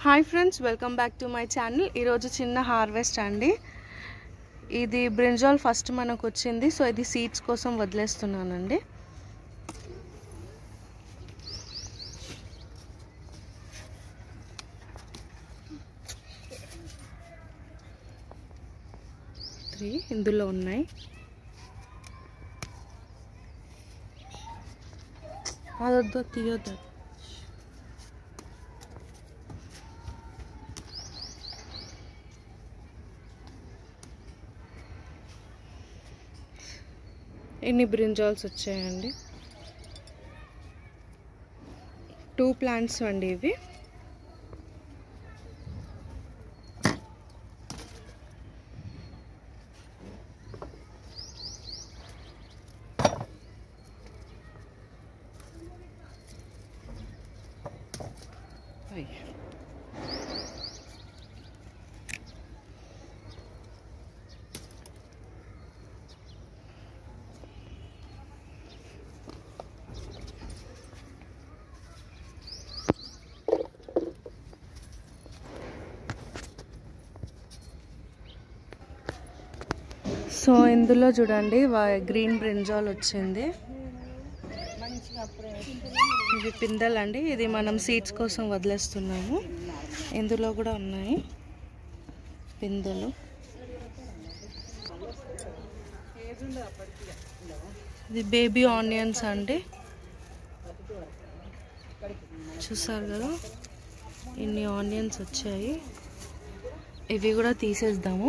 hi friends welcome back to my channel ఈరోజు చిన్న harvest అండి ఇది బ్రింజాల్ ఫస్ట్ మనకు వచ్చింది సో ఇది సీడ్స్ కోసం వదిలేస్తున్నానండి త్రీ ఇందులో ఉన్నాయి అదొద్దు తీయొద్దు ఎన్ని బ్రింజాల్స్ వచ్చాయండి టూ ప్లాంట్స్ అండి ఇవి అయ్యో సో ఇందులో చూడండి గ్రీన్ బ్రింజాల్ వచ్చింది ఇవి పిందెలండి ఇది మనం సీడ్స్ కోసం వదిలేస్తున్నాము ఇందులో కూడా ఉన్నాయి పిందెలు ఇది బేబీ ఆనియన్స్ అండి చూసారు కదా ఇన్ని ఆనియన్స్ వచ్చాయి ఇవి కూడా తీసేద్దాము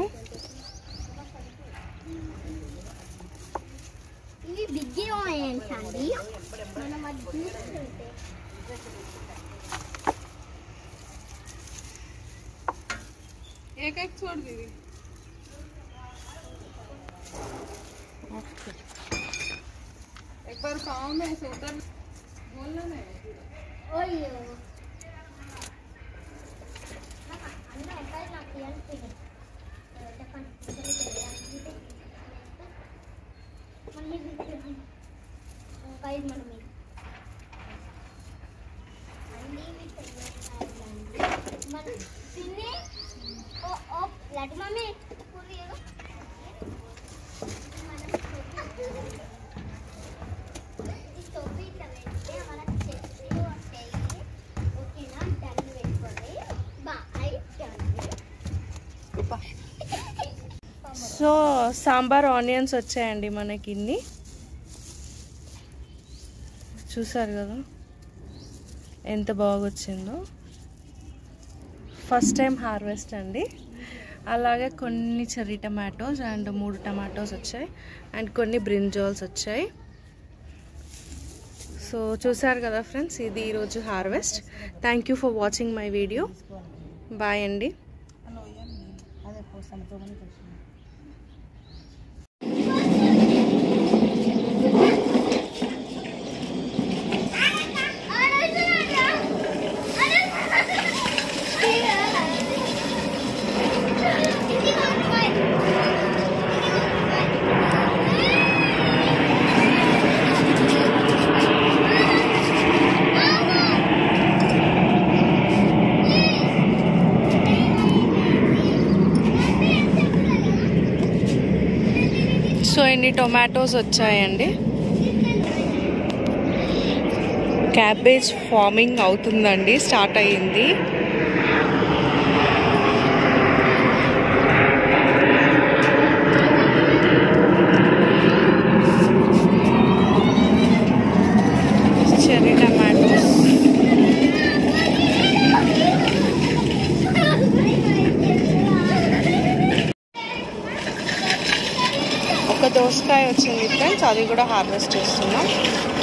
ఇవి బిగ్ ఆనియన్స్ అండి మనం అది చూస్తుంటే एक एक छोड़ दीदी एक बार पाँव में से उतर बोलना नहीं ఓయ్యో అన్న ఎక్కడ నాకు తెలియదు చెప్పండి మళ్ళీ గైడ్ మనం మన తిని ఓ ఓ లడ్డు మమ్మీ పూరి ఈ టోపీ ఇట్లా పెడితే మనకు చెట్లు వస్తాయి ఓకేనా డన్ పెట్టుకోండి bye done so sambar onions వచ్చాయండి మనకి ఇన్ని చూసారు కదా ఎంత బాగా వచ్చిందో ఫస్ట్ టైం హార్వెస్ట్ అండి అలాగే కొన్ని చెర్రీ టమాటోస్ అండ్ మూడు టమాటోస్ వచ్చాయి అండ్ కొన్ని బ్రింజాల్స్ వచ్చాయి సో చూసారు కదా ఫ్రెండ్స్ ఇది ఈరోజు harvest thank you for watching my video bye అండి సో ఎన్ని టొమాటోస్ వచ్చాయండి క్యాబేజ్ ఫార్మింగ్ అవుతుందండి స్టార్ట్ అయ్యింది చెర్రీ టమాటోస్ ఒక దోసకాయ వచ్చింది ఫ్రెండ్స్ అది కూడా హార్వెస్ట్ చేస్తున్నాం